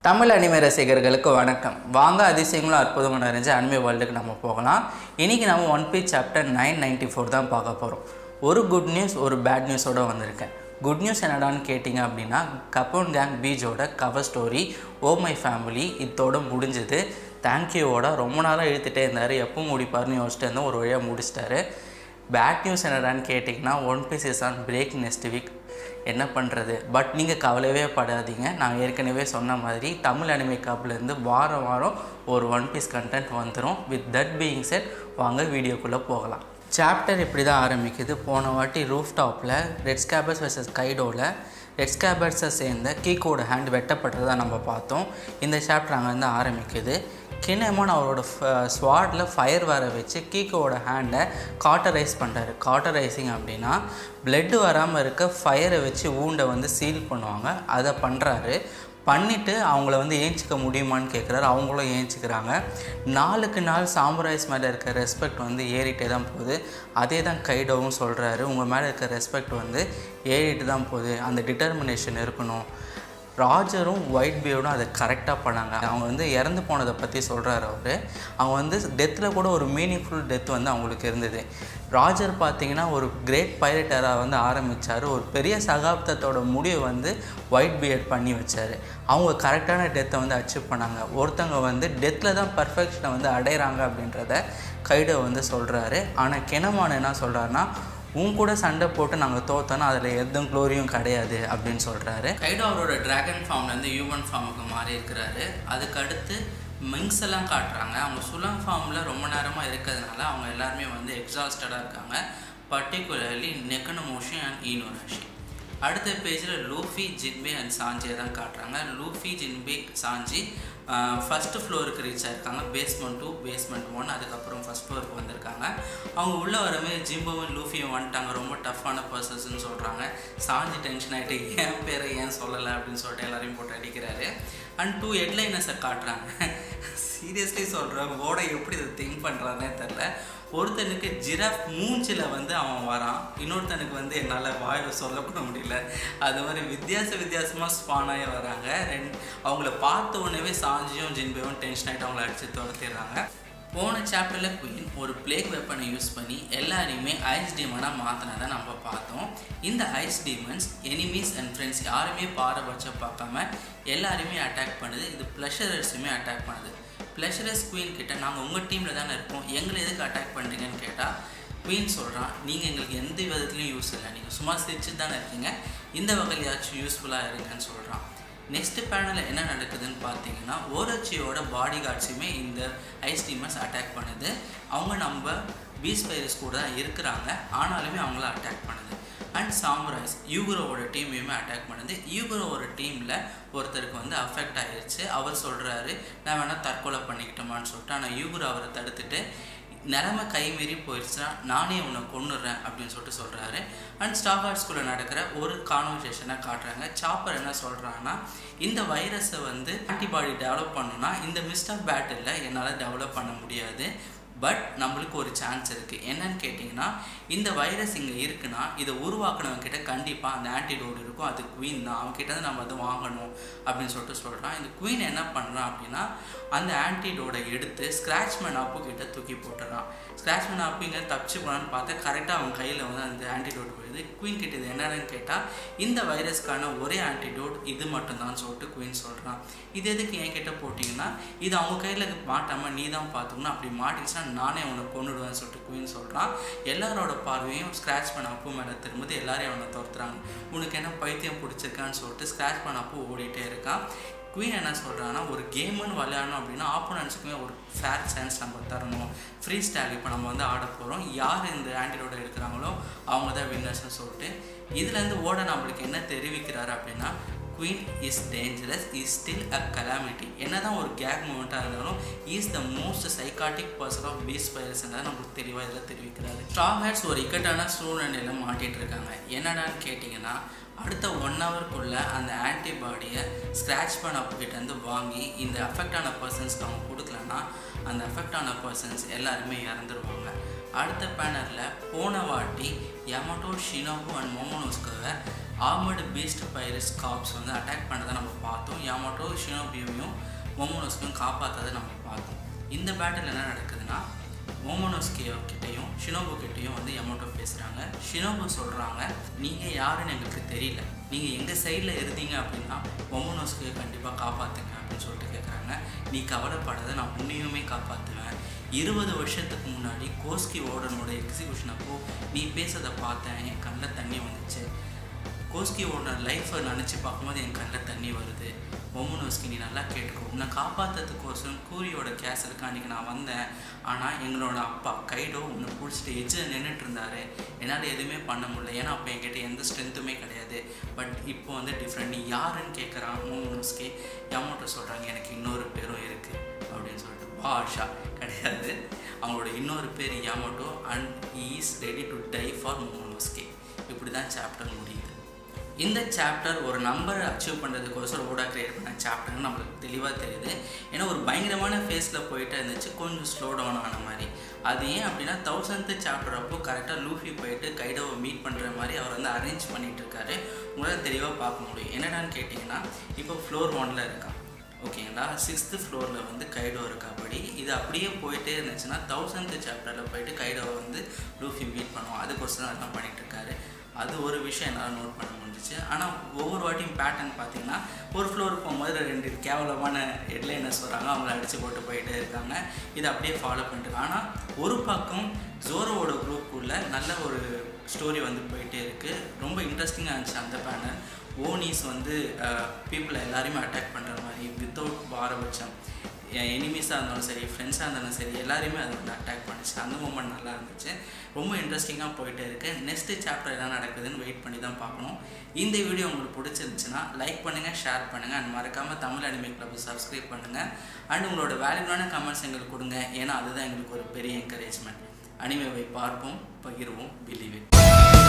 Tamil anime ரசிகர்களுக்கு வணக்கம் வாங்க அதிசயங்களும் அற்புதங்களும் நிறைஞ்ச அனிமே வேர்ல்டுக்கு நம்ம போகலாம் இன்றைக்கி நம்ம One Piece chapter nine ninety four தான் பார்க்க போகிறோம் ஒரு குட் நியூஸ் ஒரு பேட் நியூஸோடு வந்திருக்கேன் குட் நியூஸ் என்னடான்னு கேட்டிங்க அப்படின்னா கப்போன் கேங் பீஜோட cover story oh my family இதோட முடிஞ்சது தேங்க்யூவோட ரொம்ப நாளாக இழுத்துட்டே இருந்தார் எப்போ முடிப்பார்னு யோசிச்சுட்டு இருந்தோம் ஒரு வழியாக முடிச்சிட்டாரு பேட் நியூஸ் என்னடான்னு கேட்டிங்கன்னா One Piece is on break next week என்ன பண்ணுறது பட் நீங்கள் கவலையவே படாதீங்க நான் ஏற்கனவே சொன்ன மாதிரி தமிழ் அனிமே காப்லேருந்து வாரம் வாரம் ஒரு ஒன் பீஸ் கண்டென்ட் வந்துடும் வித் தட் பீயிங் செட் வாங்க வீடியோக்குள்ளே போகலாம் சாப்டர் இப்படி தான் ஆரம்பிக்குது போன வாட்டி ரூஃப் டாப்பில் ரெட் ஸ்கேபர்ஸ் வர்சஸ் கைடோவில் ரெட் ஸ்கேபர்ஸை சேர்ந்த கீக்கோட ஹேண்ட் வெட்டப்பட்டதை நம்ம பார்த்தோம் இந்த சாப்டர் அங்கே வந்து ஆரம்பிக்குது கினேமான் அவரோட ஸ்வாடில் ஃபயர் வர வச்சு கீக்கோட ஹேண்டை காட்டரைஸ் பண்ணுறாரு காட்டரைசிங் அப்படின்னா பிளட்டு வராமல் இருக்க ஃபயரை வச்சு ஊண்டை வந்து சீல் பண்ணுவாங்க அதை பண்ணுறாரு பண்ணிவிட்டு அவங்கள வந்து ஏஞ்சிக்க முடியுமான்னு கேட்குறாரு அவங்களும் ஏஞ்சிக்கிறாங்க நாளுக்கு நாள் சாமுராய்ஸ் மேலே இருக்க ரெஸ்பெக்ட் வந்து ஏறிட்டே தான் போகுது அதே தான் கைடோவும் சொல்கிறாரு உங்கள் மேலே இருக்க ரெஸ்பெக்ட் வந்து ஏறிட்டு தான் போகுது அந்த டிட்டர்மினேஷன் இருக்கணும் ராஜரும் ஒயிட் பியர்டும் அதை கரெக்டாக பண்ணாங்க அவங்க வந்து இறந்து போனதை பற்றி சொல்கிறாரு அவர் அவங்க வந்து டெத்தில் கூட ஒரு மீனிங்ஃபுல் டெத் வந்து அவங்களுக்கு இருந்தது ராஜர் பார்த்தீங்கன்னா ஒரு கிரேட் பைலட்டராக வந்து ஆரம்பித்தார் ஒரு பெரிய சகாப்தத்தோட முடிவை வந்து ஒயிட் பியர்ட் பண்ணி வச்சார் அவங்க கரெக்டான டெத்தை வந்து அச்சீவ் பண்ணாங்க ஒருத்தவங்க வந்து டெத்தில் தான் பர்ஃபெக்ஷனை வந்து அடைகிறாங்க அப்படின்றத கைடோ வந்து சொல்கிறாரு ஆனால் கிணமான என்ன சொல்கிறாருன்னா உன் கூட சண்டை போட்டு நாங்கள் தோத்தோன்னா அதில் எதுவும் க்ளோரியும் கிடையாது அப்படின்னு சொல்கிறாரு கைடோ அவரோட டிராகன் ஃபார்ம்லேருந்து ஹியூமன் ஃபார்முக்கு மாறி இருக்கிறாரு அதுக்கு அடுத்து மிங்ஸ் எல்லாம் காட்டுறாங்க அவங்க சுலம் ஃபார்மில் ரொம்ப நேரமாக இருக்கிறதுனால அவங்க எல்லாருமே வந்து எக்ஸாஸ்டடாக இருக்காங்க பர்டிகுலர்லி நெக்கன மோஷன் அண்ட் ஈனோராஷி அடுத்த பேஜில் லூஃபி ஜின்பே அண்ட் சாஞ்சியை தான் காட்டுறாங்க லூஃபி ஜின்பே சாஞ்சி ஃபஸ்ட்டு ஃப்ளோருக்கு ரீச் ஆயிருக்காங்க பேஸ்மெண்ட் டூ பேஸ்மெண்ட் ஒன் அதுக்கப்புறம் ஃபஸ்ட் ஃப்ளோருக்கு வந்திருக்காங்க அவங்க உள்ளே வரமே ஜிம்போவும் லூஃபியும் வந்துட்டாங்க ரொம்ப டஃப்பான பர்சன்ஸ்னு சொல்கிறாங்க சாஞ்சி டென்ஷன் ஆகிட்டு ஏன் பேரை ஏன் சொல்லலை அப்படின்னு சொல்லிட்டு எல்லாரையும் போட்டு அடிக்கிறாரு அண்ட் டூ ஹெட்லைனர்ஸை காட்டுறாங்க சீரியஸ்லி சொல்கிறேன் ஓட எப்படி இதை திங்க் பண்ணுறானே தெரில ஒருத்தனுக்கு ஜிராஃப் மூஞ்சில் வந்து அவன் வரான் இன்னொருத்தனுக்கு வந்து என்னால் வாயில் சொல்லக்கூட முடியல அது மாதிரி வித்தியாச வித்தியாசமாக ஸ்பானாகி வராங்க ரெண்டு அவங்கள பார்த்த உடனே சாஞ்சியும் ஜின்பேவும் டென்ஷன் ஆகிட்டு அவங்கள அடித்து துரத்திடுறாங்க போன சாப்டரில் குயின் ஒரு பிளேக் வெப்பனை யூஸ் பண்ணி எல்லாரையுமே ஐஸ் டீமனாக மாற்றினதை நம்ம பார்த்தோம் இந்த ice demons enemies and friends யாருமே பாரபட்சம் பார்க்காம எல்லாருமே அட்டாக் பண்ணுது இது ப்ளஷரர்ஸுமே அட்டாக் பண்ணுது ப்ளஷரஸ் குயின் கிட்ட நாங்கள் உங்கள் டீமில் தானே இருக்கோம் எங்களை எதுக்கு அட்டாக் பண்ணுறீங்கன்னு கேட்டால் குயின் சொல்கிறான் நீங்கள் எங்களுக்கு எந்த விதத்துலையும் யூஸ் இல்லை நீங்கள் சும்மா சிரிச்சு தானே இருக்கீங்க இந்த வகையிலாச்சும் யூஸ்ஃபுல்லாக இருங்கன்னு சொல்கிறான் நெக்ஸ்ட் பேனலில் என்ன நடக்குதுன்னு பார்த்தீங்கன்னா ஓரச்சியோட பாடி கார்ட்ஸுமே இந்த ஐஸ் டீமர்ஸ் அட்டாக் பண்ணுது அவங்க நம்ம பீஸ் பைரஸ் கூட தான் இருக்கிறாங்க ஆனாலுமே அவங்கள அட்டாக் பண்ணுது அண்ட் சாம்ராய்ஸ் யூகுரோவோட டீமையுமே அட்டாக் பண்ணுது யூகுரோவோட டீமில் ஒருத்தருக்கு வந்து அஃபெக்ட் ஆகிருச்சு அவர் சொல்கிறாரு நான் வேணால் தற்கொலை பண்ணிக்கிட்டோமான்னு சொல்லிட்டு ஆனால் யூகுரோ அவரை தடுத்துட்டு நிலமை கைமீறி போயிடுச்சுன்னா நானே உன்னை கொண்டுடுறேன் அப்படின்னு சொல்லிட்டு சொல்கிறாரு அண்ட் ஸ்டாக் ஆர்ட்ஸ்குள்ளே நடக்கிற ஒரு கான்வர்சேஷனை காட்டுறாங்க சாப்பர் என்ன சொல்கிறாங்கன்னா இந்த வைரஸை வந்து ஆன்டிபாடி டெவலப் பண்ணணும்னா இந்த மிஸ்டர் பேட்டில் என்னால் டெவலப் பண்ண முடியாது பட் நம்மளுக்கு ஒரு சான்ஸ் இருக்குது என்னன்னு கேட்டிங்கன்னா இந்த வைரஸ் இங்கே இருக்குன்னா இதை உருவாக்குனவங்க கிட்ட கண்டிப்பாக அந்த ஆன்டிடோட் இருக்கும் அது குவீன் தான் அவங்ககிட்ட தான் நம்ம அதை வாங்கணும் அப்படின்னு சொல்லிட்டு சொல்கிறான் இந்த குவீன் என்ன பண்ணுறான் அப்படின்னா அந்த ஆன்டிடோடை எடுத்து ஸ்க்ராட்ச்மேன் ஆப்பு கிட்ட தூக்கி போட்டுறான் ஸ்க்ராட்ச்மேன் ஆப்பு இங்கே தப்பிச்சு போனான்னு பார்த்தா கரெக்டாக அவன் கையில் வந்து அந்த ஆன்டிடோட் போயிடுது குவீன் கிட்ட இது என்னன்னு கேட்டால் இந்த வைரஸ்க்கான ஒரே ஆன்டிடோட் இது மட்டும்தான் சொல்லிட்டு குவீன் சொல்கிறான் இது எதுக்கு என் கிட்ட போட்டிங்கன்னா இது அவங்க கையில் மாட்டாமல் நீ தான் பார்த்துக்கணும் அப்படி மாட்டிச்சுன்னா நானே அவனை கொண்டுடுவேன்னு சொல்லிட்டு குவீன் சொல்கிறான் எல்லாரோட பார்வையும் ஸ்க்ராட்ச் பண்ண அப்பு மேலே திரும்புது எல்லாரையும் அவனை துரத்துறாங்க உனக்கு என்ன பைத்தியம் பிடிச்சிருக்கான்னு சொல்லிட்டு ஸ்க்ராட்ச் பண்ண அப்பு ஓடிட்டே இருக்கான் குவீன் என்ன சொல்கிறாங்கன்னா ஒரு கேமுன்னு விளையாடணும் அப்படின்னா ஆப்போனன்ட்ஸுக்குமே ஒரு ஃபேர் சான்ஸ் நம்ம தரணும் ஃப்ரீ ஸ்டைல் இப்போ நம்ம வந்து ஆட போகிறோம் யார் இந்த ஆன்டிடோட எடுக்கிறாங்களோ அவங்க தான் வின்னர்ஸ்னு சொல்லிட்டு இதுலேருந்து ஓட நம்மளுக்கு என்ன தெரிவிக்கிறாரு அப்படின்னா queen is dangerous is still a calamity என்ன தான் ஒரு கேக் மூமெண்ட்டாக இருந்தாலும் is the most psychotic person of beast pirates நம்மளுக்கு தெளிவாக இதில் தெரிவிக்கிறாரு ஸ்ட்ராங் ஹேட்ஸ் ஒரு இக்கட்டான சூழ்நிலையில் மாட்டிகிட்டு இருக்காங்க என்னடான்னு கேட்டிங்கன்னா அடுத்த ஒன் ஹவருக்குள்ளே அந்த ஆன்டிபாடியை ஸ்க்ராட்ச் பண்ண கிட்டேருந்து வாங்கி இந்த அஃபெக்ட் ஆன பர்சன்ஸ்க்கு அவங்க கொடுக்கலன்னா அந்த அஃபெக்ட் ஆன பர்சன்ஸ் எல்லாருமே இறந்துருவாங்க அடுத்த பேனரில் போன வாட்டி யமட்டோ ஷினோபு அண்ட் மோமோனோஸ்கவை ஆர்மடு பீஸ்ட் பைரஸ் காப்ஸ் வந்து அட்டாக் பண்ணதை நம்ம பார்த்தோம் யாமட்டோ ஷினோபியும் மோமோனோஸ்கையும் காப்பாற்றதை நம்ம பார்த்தோம் இந்த பேட்டில் என்ன நடக்குதுன்னா மோமோனோஸ்கியோ கிட்டேயும் ஷினோபு கிட்டேயும் வந்து யமோட்டோ பேசுகிறாங்க ஷினோபு சொல்கிறாங்க நீங்கள் யாருன்னு எங்களுக்கு தெரியல நீங்கள் எங்கள் சைடில் இருந்தீங்க அப்படின்னா மோமோனோஸ்கியை கண்டிப்பாக காப்பாற்றுங்க அப்படின்னு சொல்லிட்டு கேட்குறாங்க நீ கவலைப்படாத நான் உன்னையுமே காப்பாற்றுவேன் இருபது வருஷத்துக்கு முன்னாடி கோஸ்கி ஓடனோட எக்ஸிபிஷன் அப்போ நீ பேசுறதை பார்த்தேன் என் கண்ணில் தண்ணி வந்துச்சு கோஸ்கி ஓனர் லைஃப்பை நினச்சி பார்க்கும்போது என் கண்ணில் தண்ணி வருது மொமனோஸ்கி நீ நல்லா கேட்டுக்கோ உன்னை காப்பாற்றுறதுக்கோசரம் கூரியோட கேஸலுக்கு அன்றைக்கி நான் வந்தேன் ஆனால் எங்களோட அப்பா கைடோ உன்னை பிடிச்சிட்டு எஜ்ஜில் நின்றுட்டு இருந்தாரு என்னால் எதுவுமே பண்ண முடியல ஏன்னா அப்போ என்கிட்ட எந்த ஸ்ட்ரென்த்துமே கிடையாது பட் இப்போ வந்து டிஃப்ரெண்ட் நீ யாருன்னு கேட்குறான் மோமனோஸ்கி யாமோட்டோ சொல்கிறாங்க எனக்கு இன்னொரு பேரும் இருக்குது அப்படின்னு சொல்லிட்டு பாஷா கிடையாது அவங்களோட இன்னொரு பேர் Yamato and is ready to die for Momonosuke இப்படி தான் சாப்டர் முடியுது இந்த சாப்டர் ஒரு நம்பரை அச்சீவ் பண்ணுறதுக்கோசரம் ஓடா கிரியேட் பண்ண சாப்டர்னு நம்மளுக்கு தெளிவாக தெரியுது ஏன்னா ஒரு பயங்கரமான ஃபேஸில் போயிட்டு இருந்துச்சு கொஞ்சம் ஸ்லோ டவுன் ஆன மாதிரி அது ஏன் அப்படின்னா தௌசண்த்து சாப்டர் அப்போ கரெக்டாக லூஃபி போயிட்டு கைடோவை மீட் பண்ணுற மாதிரி அவர் வந்து அரேஞ்ச் பண்ணிகிட்டு இருக்காரு உங்களால் தெளிவாக பார்க்க முடியும் என்னடான்னு கேட்டிங்கன்னா இப்போ ஃப்ளோர் ஒனில் இருக்கான் ஓகேங்களா சிக்ஸ்த்து ஃப்ளோரில் வந்து கைடோ இருக்காப்படி இது அப்படியே போயிட்டே இருந்துச்சுன்னா தௌசண்த்து சாப்டரில் போயிட்டு கைடோவை வந்து லூஃபி மீட் பண்ணுவோம் அதுக்கோசரம் அதெல்லாம் பண்ணிகிட்டு இருக்காரு அது ஒரு விஷயம் என்னால் நோட் பண்ண முடிஞ்சிச்சு ஆனால் ஒவ்வொரு வாட்டியும் பேட்டர்ன் பார்த்தீங்கன்னா ஒரு ஃப்ளோர் போகும்போது ரெண்டு கேவலமான ஹெட்லைனர்ஸ் வராங்க அவங்கள அடித்து போட்டு போயிட்டே இருக்காங்க இதை அப்படியே ஃபாலோ பண்ணிட்டு ஆனால் ஒரு பக்கம் ஜோரோவோட குரூப்புக்குள்ளே நல்ல ஒரு ஸ்டோரி வந்து போயிட்டே இருக்குது ரொம்ப இன்ட்ரெஸ்டிங்காக இருந்துச்சு அந்த பேனல் ஓனிஸ் வந்து பீப்புளை எல்லாரையுமே அட்டாக் பண்ணுற மாதிரி வித்தவுட் பாரபட்சம் எனிமீஸாக இருந்தாலும் சரி ஃப்ரெண்ட்ஸாக இருந்தாலும் சரி எல்லாரையுமே அது வந்து அட்டாக் பண்ணிச்சு அந்த மூமெண்ட் நல்லா இருந்துச்சு ரொம்ப இன்ட்ரெஸ்டிங்காக போயிட்டே இருக்குது நெக்ஸ்ட்டு சாப்டர் என்ன நடக்குதுன்னு வெயிட் பண்ணி தான் பார்க்கணும் இந்த வீடியோ உங்களுக்கு பிடிச்சிருந்துச்சுன்னா லைக் பண்ணுங்கள் ஷேர் பண்ணுங்கள் அண்ட் மறக்காமல் தமிழ் அனிமே கிளப் சப்ஸ்கிரைப் பண்ணுங்கள் அண்ட் உங்களோட வேல்யூவான கமெண்ட்ஸ் எங்களுக்கு கொடுங்க ஏன்னா அதுதான் எங்களுக்கு ஒரு பெரிய என்கரேஜ்மெண்ட் அனிமேவை பார்ப்போம் பகிர்வோம் பிலீவ் இட்